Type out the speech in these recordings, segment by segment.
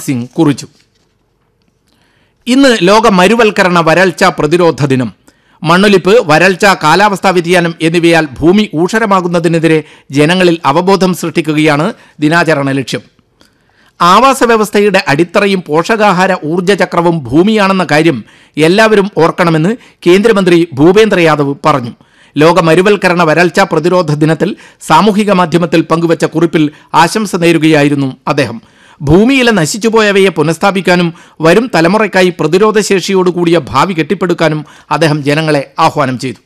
സിംഗ് കുറിച്ചു ഇന്ന് ലോക മരുവൽക്കരണ വരൾച്ച പ്രതിരോധ ദിനം മണ്ണൊലിപ്പ് വരൾച്ച കാലാവസ്ഥാ വ്യതിയാനം എന്നിവയാൽ ഭൂമി ഊഷരമാകുന്നതിനെതിരെ ജനങ്ങളിൽ അവബോധം സൃഷ്ടിക്കുകയാണ് ദിനാചരണ ലക്ഷ്യം ആവാസ വ്യവസ്ഥയുടെ അടിത്തറയും പോഷകാഹാര ഊർജ്ജ ചക്രവും ഭൂമിയാണെന്ന കാര്യം എല്ലാവരും ഓർക്കണമെന്ന് കേന്ദ്രമന്ത്രി ഭൂപേന്ദ്ര യാദവ് പറഞ്ഞു ലോക മരുവൽക്കരണ വരൾച്ച പ്രതിരോധ ദിനത്തിൽ സാമൂഹിക മാധ്യമത്തിൽ പങ്കുവച്ച കുറിപ്പിൽ ആശംസ നേരുകയായിരുന്നു അദ്ദേഹം ഭൂമിയിലെ നശിച്ചുപോയവയെ പുനഃസ്ഥാപിക്കാനും വരും തലമുറയ്ക്കായി പ്രതിരോധശേഷിയോടുകൂടിയ ഭാവി കെട്ടിപ്പടുക്കാനും അദ്ദേഹം ജനങ്ങളെ ആഹ്വാനം ചെയ്തു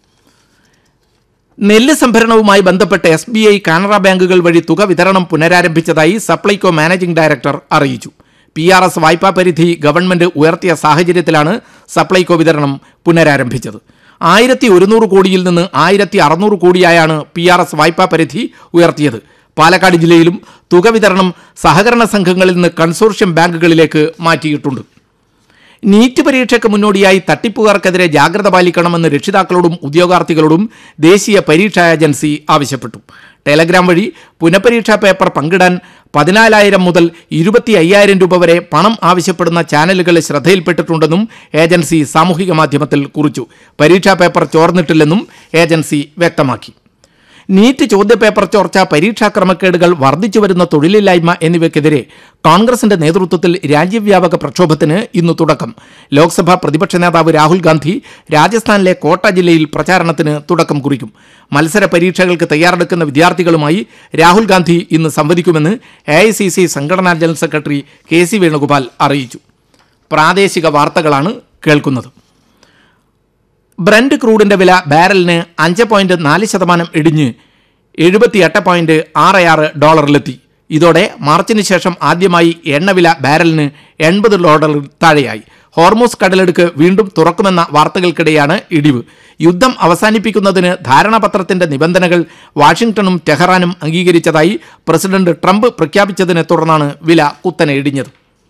നെല്ല് സംഭരണവുമായി ബന്ധപ്പെട്ട് എസ് ബി ഐ കാനറ ബാങ്കുകൾ വഴി തുക വിതരണം പുനരാരംഭിച്ചതായി സപ്ലൈകോ മാനേജിംഗ് ഡയറക്ടർ അറിയിച്ചു പി ആർ എസ് വായ്പാ പരിധി ഗവൺമെന്റ് ഉയർത്തിയ സാഹചര്യത്തിലാണ് സപ്ലൈകോ വിതരണം പുനരാരംഭിച്ചത് ആയിരത്തി ഒരുന്നൂറ് കോടിയിൽ നിന്ന് ആയിരത്തി അറുന്നൂറ് കോടിയായാണ് പി ആർ എസ് വായ്പാ പരിധി ഉയർത്തിയത് പാലക്കാട് ജില്ലയിലും തുക വിതരണം സഹകരണ സംഘങ്ങളിൽ നിന്ന് കൺസോർഷ്യം ബാങ്കുകളിലേക്ക് മാറ്റിയിട്ടുണ്ട് നീറ്റ് പരീക്ഷയ്ക്ക് മുന്നോടിയായി തട്ടിപ്പുകാർക്കെതിരെ ജാഗ്രത പാലിക്കണമെന്ന് രക്ഷിതാക്കളോടും ഉദ്യോഗാർത്ഥികളോടും ദേശീയ പരീക്ഷാ ഏജൻസി ആവശ്യപ്പെട്ടു ടെലഗ്രാം വഴി പുനഃപരീക്ഷാ പേപ്പർ പങ്കിടാൻ പതിനാലായിരം മുതൽ ഇരുപത്തി അയ്യായിരം രൂപ വരെ പണം ആവശ്യപ്പെടുന്ന ചാനലുകൾ ശ്രദ്ധയിൽപ്പെട്ടിട്ടുണ്ടെന്നും ഏജൻസി സാമൂഹിക മാധ്യമത്തിൽ കുറിച്ചു പരീക്ഷാ പേപ്പർ ചോർന്നിട്ടില്ലെന്നും ഏജൻസി വ്യക്തമാക്കി നീറ്റ് ചോദ്യപേപ്പർ ചോർച്ച പരീക്ഷാ ക്രമക്കേടുകൾ വർദ്ധിച്ചു വരുന്ന തൊഴിലില്ലായ്മ എന്നിവയ്ക്കെതിരെ കോൺഗ്രസിന്റെ നേതൃത്വത്തിൽ രാജ്യവ്യാപക പ്രക്ഷോഭത്തിന് ഇന്ന് തുടക്കം ലോക്സഭാ പ്രതിപക്ഷ നേതാവ് രാഹുൽ ഗാന്ധി രാജസ്ഥാനിലെ കോട്ട ജില്ലയിൽ പ്രചാരണത്തിന് തുടക്കം കുറിക്കും മത്സര പരീക്ഷകൾക്ക് തയ്യാറെടുക്കുന്ന വിദ്യാർത്ഥികളുമായി രാഹുൽ ഗാന്ധി ഇന്ന് സംവദിക്കുമെന്ന് എ ഐ സി സി സംഘടനാ general secretary K C Venugopal അറിയിച്ചു പ്രാദേശിക വാർത്തകളാണ് കേൾക്കുന്നത് ബ്രന്റ് ക്രൂഡിന്റെ വില ബാരലിന് അഞ്ച് പോയിന്റ് നാല് ശതമാനം ഇടിഞ്ഞ് എഴുപത്തിയെട്ട് പോയിന്റ് ആറ് ആറ് ഡോളറിലെത്തി ഇതോടെ മാർച്ചിന് ശേഷം ആദ്യമായി എണ്ണവില ബാരലിന് എൺപത് ഡോളറിൽ താഴെയായി ഹോർമോസ് കടലെടുക്ക് വീണ്ടും തുറക്കുമെന്ന വാർത്തകൾക്കിടെയാണ് ഇടിവ് യുദ്ധം അവസാനിപ്പിക്കുന്നതിന് ധാരണാപത്രത്തിന്റെ നിബന്ധനകൾ വാഷിംഗ്ടണും ടെഹ്റാനും അംഗീകരിച്ചതായി പ്രസിഡന്റ് ട്രംപ് പ്രഖ്യാപിച്ചതിനെ തുടർന്നാണ് വില കുത്തനെ ഇടിഞ്ഞത്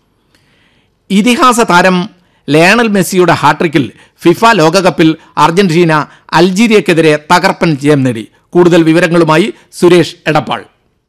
ഇതിഹാസ താരം ലയണൽ മെസ്സിയുടെ ഹാട്രിക്കിൽ ഫിഫ ലോകകപ്പിൽ അർജന്റീന അൾജീരിയക്കെതിരെ തകർപ്പൻ ജയം നേടി കൂടുതൽ വിവരങ്ങളുമായി സുരേഷ് എടപ്പാൾ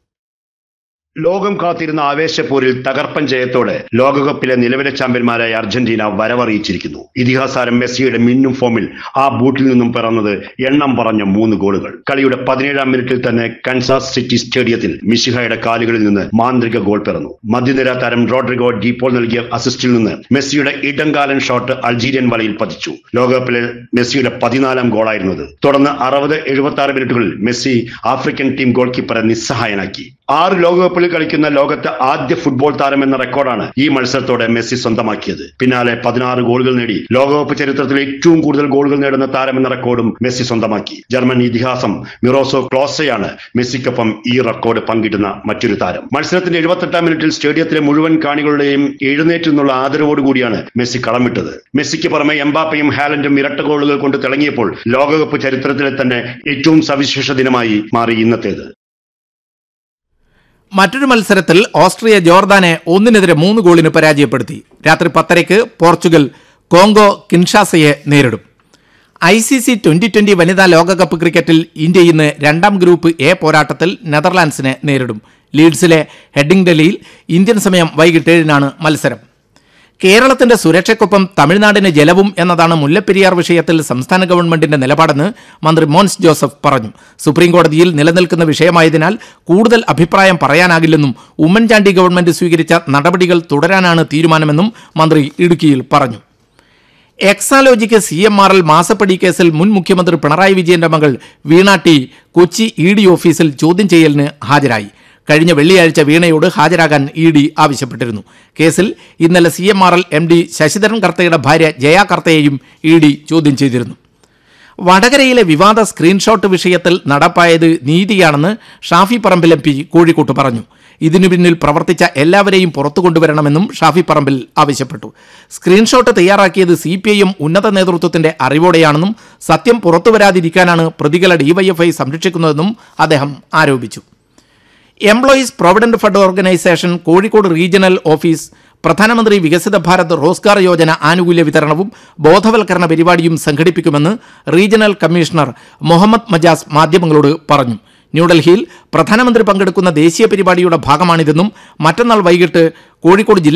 ലോകം കാത്തിരുന്ന ആവേശപ്പോരിൽ തകർപ്പൻ ജയത്തോടെ ലോകകപ്പിലെ നിലവിലെ ചാമ്പ്യന്മാരായ അർജന്റീന വരവറിയിച്ചിരിക്കുന്നു ഇതിഹാസാരം മെസ്സിയുടെ മിന്നും ഫോമിൽ ആ ബൂട്ടിൽ നിന്നും പിറന്നത് എണ്ണം പറഞ്ഞ മൂന്ന് ഗോളുകൾ കളിയുടെ പതിനേഴാം മിനിറ്റിൽ തന്നെ കൻസാസ് സിറ്റി സ്റ്റേഡിയത്തിൽ മിഷിഹയുടെ കാലുകളിൽ നിന്ന് മാന്ത്രിക ഗോൾ പിറന്നു മധ്യനിര താരം റോഡ്രിഗോ ഡീപ്പോൾ നൽകിയ അസിസ്റ്റിൽ നിന്ന് മെസ്സിയുടെ ഇടംകാലൻ ഷോട്ട് അൾജീരിയൻ വലയിൽ പതിച്ചു ലോകകപ്പിലെ മെസ്സിയുടെ പതിനാലാം ഗോളായിരുന്നത് തുടർന്ന് അറുപത് എഴുപത്തി ആറ് മിനിറ്റുകളിൽ മെസ്സി ആഫ്രിക്കൻ ടീം ഗോൾ കീപ്പറെ നിസ്സഹായനാക്കി ആറ് ലോകകപ്പിൽ കളിക്കുന്ന ലോകത്തെ ആദ്യ ഫുട്ബോൾ താരം എന്ന റെക്കോർഡാണ് ഈ മത്സരത്തോടെ മെസ്സി സ്വന്തമാക്കിയത് പിന്നാലെ പതിനാറ് ഗോളുകൾ നേടി ലോകകപ്പ് ചരിത്രത്തിൽ ഏറ്റവും കൂടുതൽ ഗോളുകൾ നേടുന്ന താരം എന്ന റെക്കോർഡും മെസ്സി സ്വന്തമാക്കി ജർമ്മൻ ഇതിഹാസം മിറോസോ ക്ലോസയാണ് മെസ്സിക്കൊപ്പം ഈ റെക്കോർഡ് പങ്കിടുന്ന മറ്റൊരു താരം മത്സരത്തിന്റെ എഴുപത്തെട്ടാം മിനിറ്റിൽ സ്റ്റേഡിയത്തിലെ മുഴുവൻ കാണികളുടെയും എഴുന്നേറ്റ് നിന്നുള്ള ആദരവോടുകൂടിയാണ് മെസ്സി കളമിട്ടത് മെസ്സിക്ക് പുറമെ എംബാപ്പയും ഹാലൻഡും ഇരട്ട ഗോളുകൾ കൊണ്ട് തിളങ്ങിയപ്പോൾ ലോകകപ്പ് ചരിത്രത്തിലെ തന്നെ ഏറ്റവും സവിശേഷ ദിനമായി മാറി ഇന്നത്തേത് മറ്റൊരു മത്സരത്തിൽ ഓസ്ട്രിയ ജോർദാനെ ഒന്നിനെതിരെ മൂന്ന് ഗോളിന് പരാജയപ്പെടുത്തി രാത്രി പത്തരയ്ക്ക് പോർച്ചുഗൽ കോങ്കോ കിൻഷാസയെ നേരിടും I C C twenty twenty വനിതാ ലോകകപ്പ് ക്രിക്കറ്റിൽ ഇന്ത്യ ഇന്ന് രണ്ടാം ഗ്രൂപ്പ് എ പോരാട്ടത്തിൽ നെതർലാൻഡ്സിനെ നേരിടും ലീഡ്സിലെ ഹെഡിംഗ്ഡലിയിൽ ഇന്ത്യൻ സമയം വൈകിട്ട് ഏഴിനാണ് മത്സരം കേരളത്തിന്റെ സുരക്ഷയ്ക്കൊപ്പം തമിഴ്നാടിന് ജലവും എന്നതാണ് മുല്ലപ്പെരിയാർ വിഷയത്തിൽ സംസ്ഥാന ഗവൺമെന്റിന്റെ നിലപാടെന്ന് മന്ത്രി മോൻസ് ജോസഫ് പറഞ്ഞു സുപ്രീം കോടതിയിൽ നിലനിൽക്കുന്ന വിഷയമായതിനാൽ കൂടുതൽ അഭിപ്രായം പറയാനാകില്ലെന്നും ഉമ്മൻചാണ്ടി ഗവൺമെന്റ് സ്വീകരിച്ച നടപടികൾ തുടരാനാണ് തീരുമാനമെന്നും മന്ത്രി ഇടുക്കിയിൽ പറഞ്ഞു എക്സാലോജിക്ക് സി എം ആർ എൽ മാസപ്പടി കേസിൽ മുൻ മുഖ്യമന്ത്രി പിണറായി വിജയന്റെ മകൾ Veena T Kochi E D ഓഫീസിൽ ചോദ്യം ചെയ്യലിന് ഹാജരായി കഴിഞ്ഞ വെള്ളിയാഴ്ച വീണയോട് ഹാജരാകാൻ ഇ ഡി ആവശ്യപ്പെട്ടിരുന്നു കേസിൽ ഇന്നലെ C M R L M D Sasidharan കർത്തയുടെ ഭാര്യ ജയ കർത്തയെയും ഇ ഡി ചോദ്യം ചെയ്തിരുന്നു വടകരയിലെ വിവാദ സ്ക്രീൻഷോട്ട് വിഷയത്തിൽ നടപ്പായത് നീതിയാണെന്ന് ഷാഫി പറമ്പിൽ എം പി കോഴിക്കോട്ട് പറഞ്ഞു ഇതിനു പിന്നിൽ പ്രവർത്തിച്ച എല്ലാവരെയും പുറത്തു കൊണ്ടുവരണമെന്നും ഷാഫി പറമ്പിൽ ആവശ്യപ്പെട്ടു സ്ക്രീൻഷോട്ട് തയ്യാറാക്കിയത് സി പി ഐ എം ഉന്നത നേതൃത്വത്തിന്റെ അറിവോടെയാണെന്നും സത്യം പുറത്തു വരാതിരിക്കാനാണ് പ്രതികളെ ഡിവൈഎഫ്ഐ സംരക്ഷിക്കുന്നതെന്നും അദ്ദേഹം ആരോപിച്ചു employees provident fund organisation Kozhikode regional office പ്രധാനമന്ത്രി വികസിത ഭാരത് റോസ്ഗാർ യോജന ആനുകൂല്യ വിതരണവും ബോധവൽക്കരണ പരിപാടിയും സംഘടിപ്പിക്കുമെന്ന് റീജിയണൽ കമ്മീഷണർ മുഹമ്മദ് മജാസ് മാധ്യമങ്ങളോട് പറഞ്ഞു ന്യൂഡൽഹിയിൽ പ്രധാനമന്ത്രി പങ്കെടുക്കുന്ന ദേശീയ പരിപാടിയുടെ ഭാഗമാണിതെന്നും മറ്റന്നാൾ വൈകിട്ട് കോഴിക്കോട് ജില്ലാ